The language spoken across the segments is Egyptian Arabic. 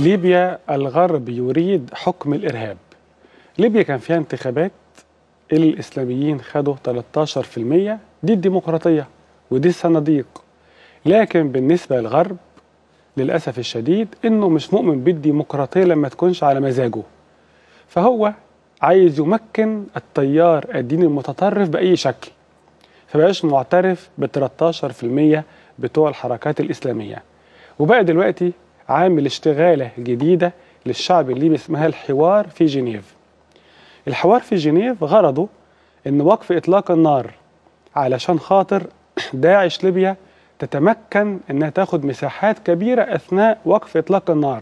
ليبيا الغرب يريد حكم الإرهاب ليبيا كان فيها انتخابات الإسلاميين خدوا 13% دي الديمقراطية ودي الصناديق لكن بالنسبة للغرب للأسف الشديد إنه مش مؤمن بالديمقراطية لما تكونش على مزاجه فهو عايز يمكن التيار الديني المتطرف بأي شكل فبقاش معترف ب 13% بتوع الحركات الإسلامية وبقى دلوقتي عامل اشتغالة جديدة للشعب الليبي اسمها الحوار في جنيف الحوار في جنيف غرضه ان وقف اطلاق النار علشان خاطر داعش ليبيا تتمكن انها تاخد مساحات كبيرة اثناء وقف اطلاق النار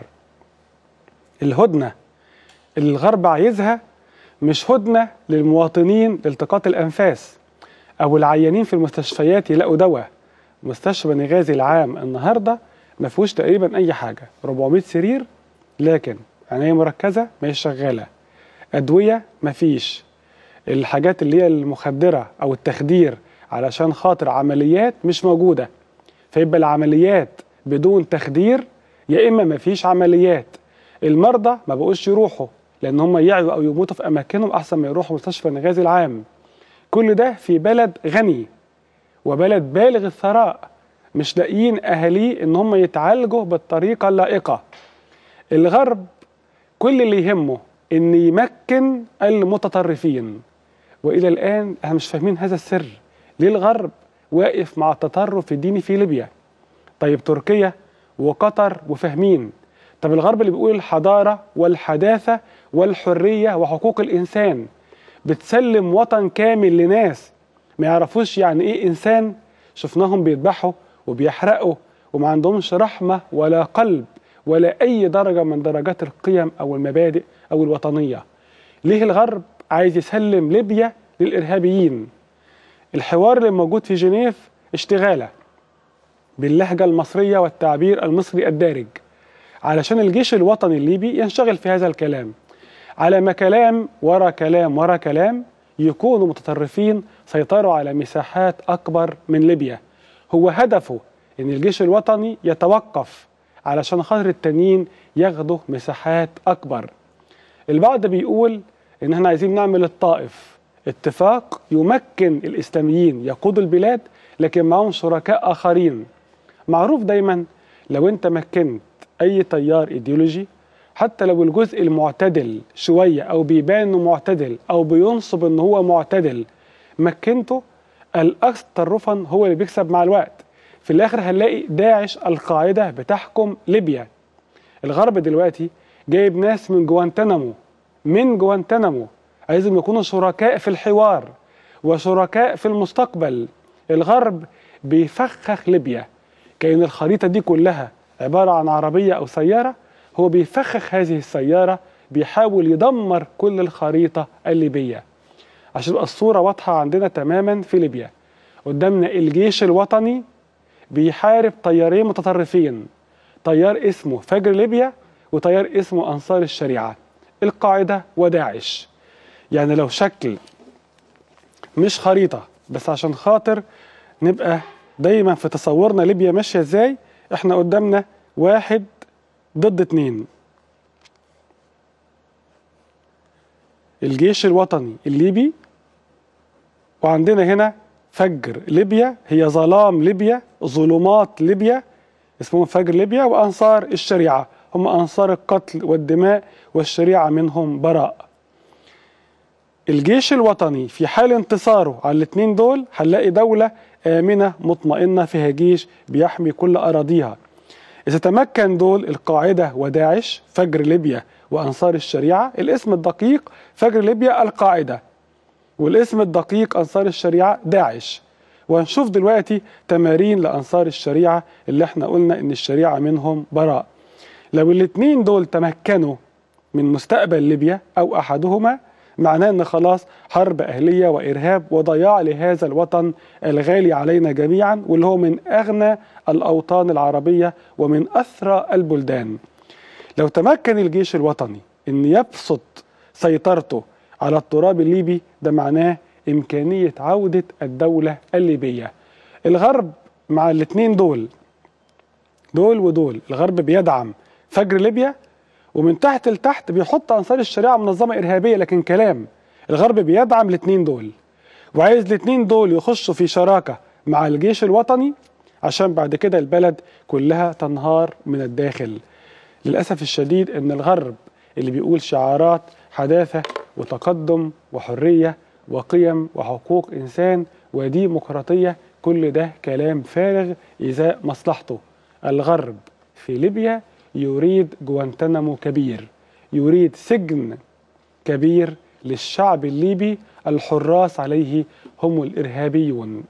الهدنة اللي الغرب عايزها مش هدنة للمواطنين لالتقاط الانفاس او العيانين في المستشفيات يلاقوا دواء مستشفى بنغازي العام النهارده ما فيهوش تقريبا اي حاجه 400 سرير لكن عنايه مركزه مش شغاله ادويه ما فيش الحاجات اللي هي المخدره او التخدير علشان خاطر عمليات مش موجوده فيبقى العمليات بدون تخدير يا اما ما فيش عمليات المرضى ما بقوش يروحوا لان هم يعيوا او يموتوا في اماكنهم احسن ما يروحوا مستشفى النغازي العام كل ده في بلد غني وبلد بالغ الثراء مش لاقيين اهاليه ان هم يتعالجوا بالطريقه اللائقه الغرب كل اللي يهمه ان يمكن المتطرفين والى الان احنا مش فاهمين هذا السر ليه الغرب واقف مع التطرف الديني في ليبيا طيب تركيا وقطر وفاهمين طب الغرب اللي بيقول الحضاره والحداثه والحريه وحقوق الانسان بتسلم وطن كامل لناس ما يعرفوش يعني ايه انسان شفناهم بيذبحوا وبيحرقوا وما عندهمش رحمه ولا قلب ولا اي درجه من درجات القيم او المبادئ او الوطنيه ليه الغرب عايز يسلم ليبيا للارهابيين الحوار اللي موجود في جنيف اشتغاله باللهجه المصريه والتعبير المصري الدارج علشان الجيش الوطني الليبي ينشغل في هذا الكلام على ما كلام ورا كلام ورا كلام يكونوا متطرفين سيطروا على مساحات أكبر من ليبيا هو هدفه أن الجيش الوطني يتوقف علشان خاطر التانيين ياخدوا مساحات أكبر البعض بيقول إن احنا عايزين نعمل الطائف اتفاق يمكن الإسلاميين يقودوا البلاد لكن معهم شركاء آخرين معروف دايما لو انت مكنت أي تيار إيديولوجي حتى لو الجزء المعتدل شوية أو بيبان إنه معتدل أو بينصب إن هو معتدل مكنته الأكثر تطرفا هو اللي بيكسب مع الوقت في الآخر هنلاقي داعش القاعدة بتحكم ليبيا الغرب دلوقتي جايب ناس من جوانتنامو من جوانتنامو عايزهم يكونوا شركاء في الحوار وشركاء في المستقبل الغرب بيفخخ ليبيا كأن الخريطة دي كلها عبارة عن عربية أو سيارة هو بيفخخ هذه السيارة بيحاول يدمر كل الخريطة الليبية عشان تبقى الصورة واضحة عندنا تماما في ليبيا قدامنا الجيش الوطني بيحارب طيارين متطرفين طيار اسمه فجر ليبيا وطيار اسمه أنصار الشريعة القاعدة وداعش يعني لو شكل مش خريطة بس عشان خاطر نبقى دايما في تصورنا ليبيا ماشية ازاي احنا قدامنا واحد ضد اتنين الجيش الوطني الليبي وعندنا هنا فجر ليبيا هي ظلام ليبيا ظلمات ليبيا اسمهم فجر ليبيا وأنصار الشريعة هم أنصار القتل والدماء والشريعة منهم براء الجيش الوطني في حال انتصاره على الاثنين دول هنلاقي دولة آمنة مطمئنة فيها جيش بيحمي كل أراضيها إذا تمكن دول القاعدة وداعش فجر ليبيا وأنصار الشريعة الاسم الدقيق فجر ليبيا القاعدة والاسم الدقيق أنصار الشريعة داعش وهنشوف دلوقتي تمارين لأنصار الشريعة اللي احنا قلنا إن الشريعة منهم براء لو الاتنين دول تمكنوا من مستقبل ليبيا أو أحدهما معناه ان خلاص حرب اهليه وارهاب وضياع لهذا الوطن الغالي علينا جميعا واللي هو من اغنى الاوطان العربيه ومن اثرى البلدان. لو تمكن الجيش الوطني ان يبسط سيطرته على التراب الليبي ده معناه امكانيه عوده الدوله الليبيه. الغرب مع الاثنين دول دول ودول الغرب بيدعم فجر ليبيا ومن تحت لتحت بيحط انصار الشريعه منظمه ارهابيه لكن كلام الغرب بيدعم الاثنين دول وعايز الاثنين دول يخشوا في شراكه مع الجيش الوطني عشان بعد كده البلد كلها تنهار من الداخل للاسف الشديد ان الغرب اللي بيقول شعارات حداثه وتقدم وحريه وقيم وحقوق انسان وديمقراطيه كل ده كلام فارغ ازاء مصلحته الغرب في ليبيا يريد جوانتنامو كبير يريد سجن كبير للشعب الليبي الحراس عليه هم الارهابيون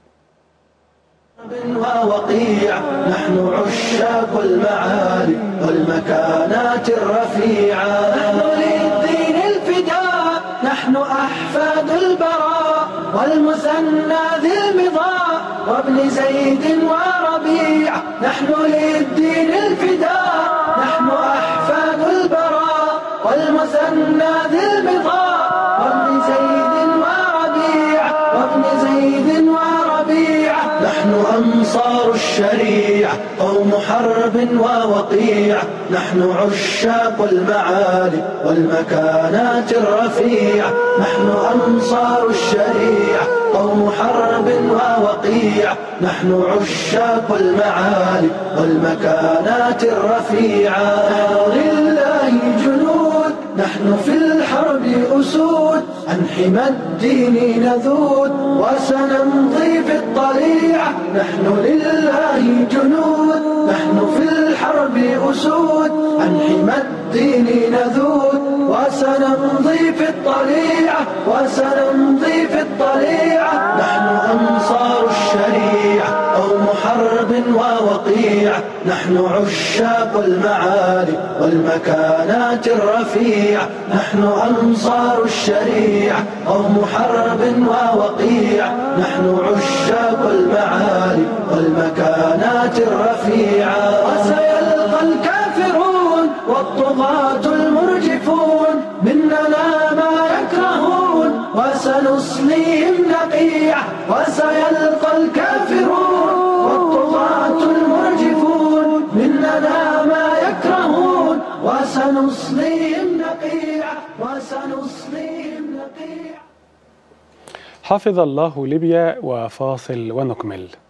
ووقيع نحن عشاق المعالي والمكانات الرفيعة نحن للدين الفداء نحن أحفاد البراء والمثنى ذي المضاء وابن زيد وربيع نحن للدين الفداء نحن أحفاد البراء والمثنى ذي المضاء وابن زيد وربيع وابن زيد وربيع نحن أنصار الشريعة قوم حرب ووقيع نحن عشاق المعالي والمكانات الرفيعة نحن أنصار الشريعة قوم حرب ووقيع نحن عشاق المعالي والمكانات الرفيعة لله جنود نحن في الحرب أسود عن حمى الدين نذود وسنمضي في الطليعة نحن لله جنود نحن في الحرب أسود عن حمى الدين نذود وسنمضي في الطليعة وسنمضي في الطليعة نحن أنصار الشريعة قوم حرب ووقيع نحن عشاق المعالي والمكانات الرفيعة نحن أنصار الشريعة قوم حرب ووقيع نحن عشاق المعالي والمكانات الرفيعة وسيلقى الكافرون والطغاة المرجفون مننا ما يكرهون وسنصليهم نقيع وسيلقى الكافرون والطغاة المرجفون مننا ما يكرهون وسنصليهم نقيع وسنصليهم نقيع حفظ الله ليبيا وفاصل ونكمل